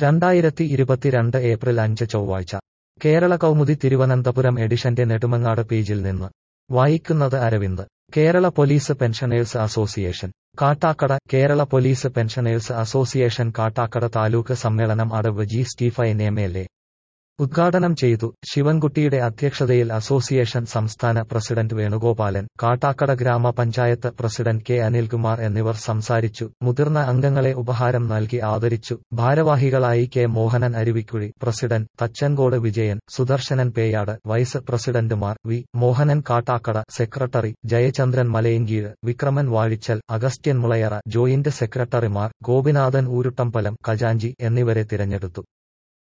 രണ്ടായിരത്തി ഇരുപത്തിരണ്ട് ഏപ്രിൽ അഞ്ച് ചൊവ്വാഴ്ച കേരള കൗമുദി തിരുവനന്തപുരം എഡിഷന്റെ നെടുമങ്ങാട് പേജിൽ നിന്ന് വായിക്കുന്നത് Aravind Kerala police pensioners association Kattakada Kerala police pensioners association Kattakada taluk സമ്മേളനം അടവ് G Stephen M L A ഉദ്ഘാടനം ചെയ്തു ശിവൻകുട്ടിയുടെ അധ്യക്ഷതയിൽ അസോസിയേഷൻ സംസ്ഥാന പ്രസിഡന്റ് വേണുഗോപാലൻ കാട്ടാക്കട ഗ്രാമപഞ്ചായത്ത് പ്രസിഡന്റ് കെ അനിൽകുമാർ എന്നിവർ സംസാരിച്ചു മുതിർന്ന അംഗങ്ങളെ ഉപഹാരം നൽകി ആദരിച്ചു ഭാരവാഹികളായി K Mohanan Aruvikkuzhi president Thachankode Vijayan Sudarshanan Peyad vice പ്രസിഡന്റുമാർ V Mohanan Kattakada secretary Jayachandran Malayankeezhu Vikraman Vazhichal Agasthyan Mulayara joint സെക്രട്ടറിമാർ ഗോപിനാഥൻ ഊരുട്ടമ്പലം ഖജാഞ്ചി എന്നിവരെ തിരഞ്ഞെടുത്തു